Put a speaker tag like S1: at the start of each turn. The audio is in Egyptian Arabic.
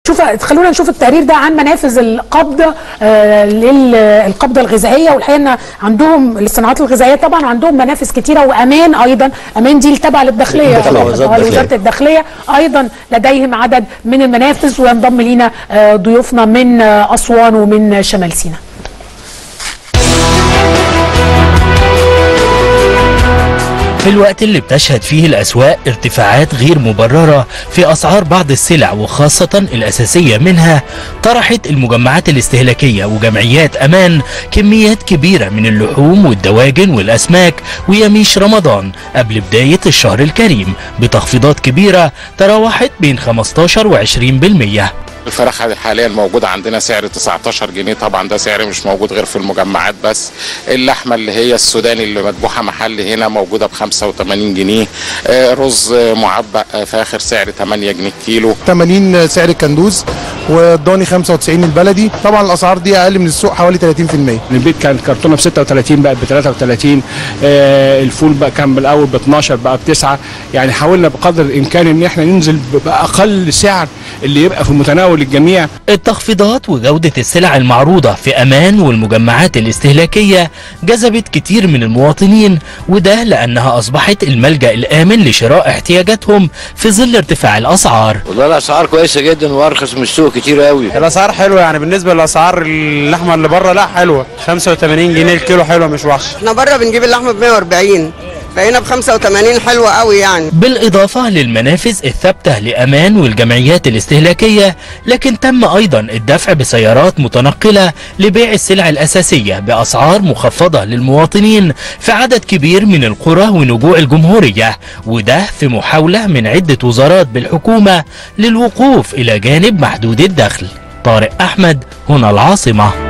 S1: شوف خلونا نشوف التقرير ده عن منافذ القبض آه للقبضه الغذائيه والحقيقه ان عندهم الصناعات الغذائيه طبعا عندهم منافذ كتيره وامان ايضا امان دي تبع للداخليه
S2: تبع وزارة الداخلية.
S1: وزاره الداخليه ايضا لديهم عدد من المنافذ وينضم لينا آه ضيوفنا من آه اسوان ومن شمال سيناء
S3: في الوقت اللي بتشهد فيه الأسواق ارتفاعات غير مبررة في أسعار بعض السلع وخاصة الأساسية منها طرحت المجمعات الاستهلاكية وجمعيات أمان كميات كبيرة من اللحوم والدواجن والأسماك ويميش رمضان قبل بداية الشهر الكريم بتخفيضات كبيرة تراوحت بين 15 و 20%
S4: الفراخ حاليا موجودة عندنا سعر 19 جنيه طبعا ده سعر مش موجود غير في المجمعات بس اللحمة اللي هي السوداني اللي مذبوحة محل هنا موجودة ب 85 جنيه آه، رز معبأ آه، فاخر سعر 8 جنيه كيلو
S5: 80 سعر الكندوز والضاني 95 البلدي طبعا الاسعار دي اقل من السوق حوالي 30%
S6: البيت كانت كرتونه ب 36 بقت ب 33 آه الفول بقى كان بالاول ب 12 بقى ب 9 يعني حاولنا بقدر الامكان ان احنا ننزل باقل سعر اللي يبقى في متناول الجميع
S3: التخفيضات وجودة السلع المعروضة في أمان والمجمعات الاستهلاكية جذبت كتير من المواطنين وده لأنها أصبحت الملجأ الآمن لشراء احتياجاتهم في ظل ارتفاع الأسعار
S2: والله الاسعار كويسه جدا وارخص من السوق كتير قوي
S7: الاسعار حلوه يعني بالنسبه لاسعار اللحمه اللي بره لا حلوه 85 جنيه الكيلو حلوه مش وحشه
S8: احنا بره بنجيب اللحمه ب 140 فهنا ب 85 حلوه قوي يعني
S3: بالإضافة للمنافذ الثابتة لأمان والجمعيات الاستهلاكية لكن تم أيضا الدفع بسيارات متنقلة لبيع السلع الأساسية بأسعار مخفضة للمواطنين في عدد كبير من القرى ونجوع الجمهورية وده في محاولة من عدة وزارات بالحكومة للوقوف إلى جانب محدود الدخل طارق أحمد هنا العاصمة